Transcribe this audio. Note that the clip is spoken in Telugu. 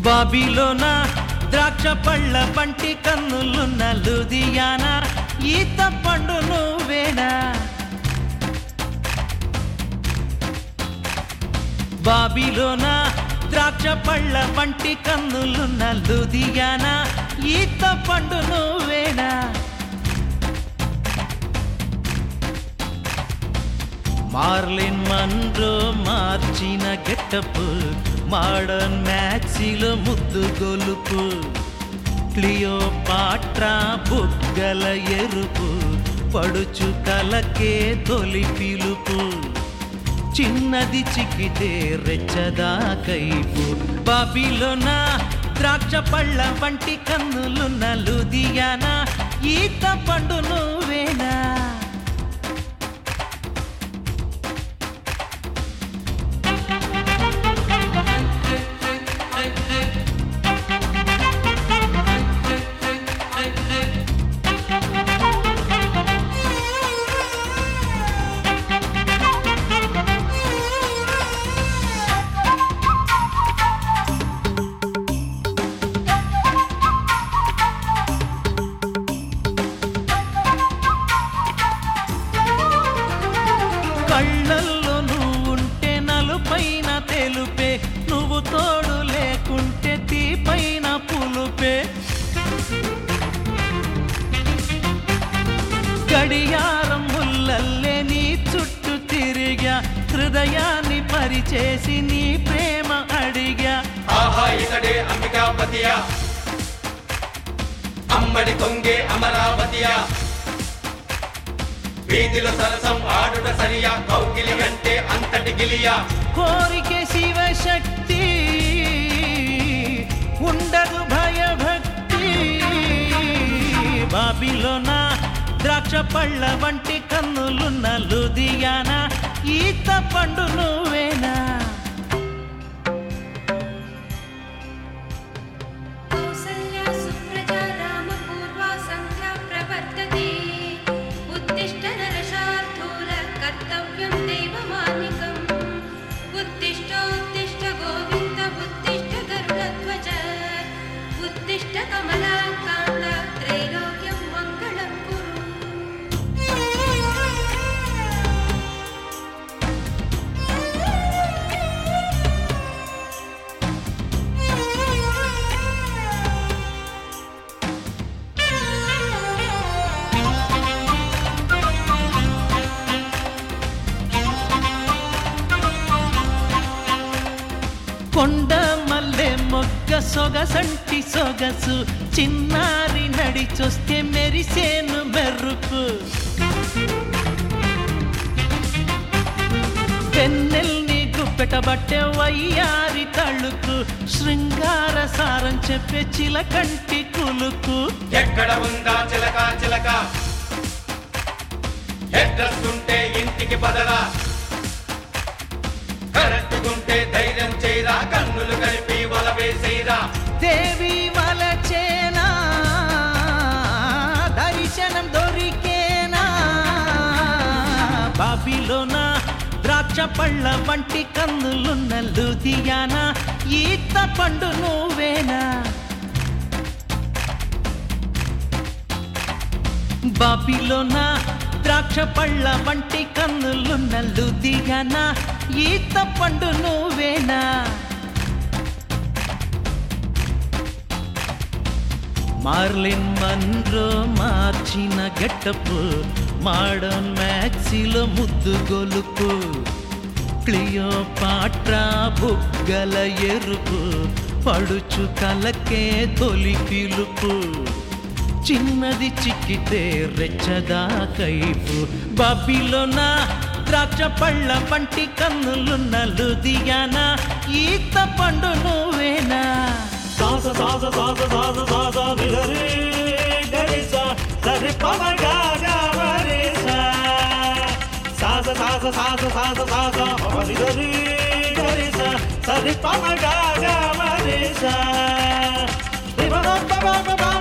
బాబిలోన ద్రాక్ష పళ్ళ పంటి కన్నులున్న లుదియానా ఈత పండు నువ్వేనా బాబిలోన ద్రాక్ష పళ్ళ పంటి కన్నులున్న లుదియానా ఈత పండు నువ్వేనా మార్లిన్ మన్రో మార్చిన గెట్టపు మోడర్న్ మ్యాక్సీలో ముద్దు గొలుపు క్లియో పాట్రా బుగ్గల ఎరుపు పడుచు కలకే తొలి పిలుపు చిన్నది చిక్కితే రెచ్చదా కైపు బాబిలోన ద్రాక్ష పళ్ళ వంటి కన్నులున్న లుదియానా ఈత పండు నువ్వేనా కళ్ళల్లో నువ్వుంటే నలుపైన తెలుపే నువ్వు తోడు లేకుంటే తీపైన పులుపే గడియారం ముల్లల్లే నీ చుట్టూ తిరిగా హృదయాన్ని పరిచేసి నీ ప్రేమ అడిగా ఆహా ఇతడే అంబికాపతియా అమ్మడి కొంగే అమరావతియా వీధిలో సరసం ఆడుట సరియా కౌగిలి అంటే అంతటి గిలియా కోరికే శివశక్తి ఉండదు భయభక్తి బాబిలోన ద్రాక్ష పళ్ళ వంటి కన్నులున్న లుదియానా ఈత పండు నువ్వేనా कौसल्या सुप्रजा रामपूर्वा सन्ध्या प्रवर्तते उत्तिष्ठ नरशार्दूल कर्तव्यं दैवमानिकम् उत्तिष्ठोत्तिष्ठ गोविन्द उत्तिष्ठ गरुडध्वज उत्तिष्ठ कमलाकान्त त्रैलोक्यं मङ्गलं కొండ మల్లె మొగ్గ సొగసంటి సొగసు చిన్నారి నడిచొస్తే మెరిసేను మెరుపు పెన్నెల్ని గుప్పెటబట్టే వయ్యారి తళుకు శృంగార సారం చెప్పే చిలకంటి కులుకు ఎక్కడ ఉందా చిలక చిలక అడ్రస్ ఉంటే ఇంటికి పదరా కరెక్టుకుంటే ధైర్యం చేయరా కన్నులు కలిపి వల వేసేరా దేవి వలచేనా దర్శనం దొరికేనా బాబిలోన ద్రాక్ష పళ్ళ వంటి కన్నులున్న లుదియానా ఈత పండు నువ్వేనా బాబిలోన ద్రాక్ష పళ్ళ వంటి కన్నులున్న లుదియానా ఈత పండు నువ్వేనా మార్లిన్ మన్రో మార్చిన గెట్టపు మోడర్న్ మ్యాక్సీలో ముద్దు గొలుపు క్లియో పాట్రా బుగ్గల ఎరుపు పడుచు కలకే తొలి పిలుపు చిన్నది చిక్కితే రెచ్చదా కైపు బాబిలోన ద్రాక్ష పళ్ళ పంటి కన్నులున్న లుదియానా ఈత పండు నువ్వేనా సాస సాస సాస సాస సాస నిగరి గరిస సరి పమ గాగా వరిస సాస సాస సాస సాస సాస పమ నిగరి గరిస సరి పమ గాగా వరిస రిమ పమ పమ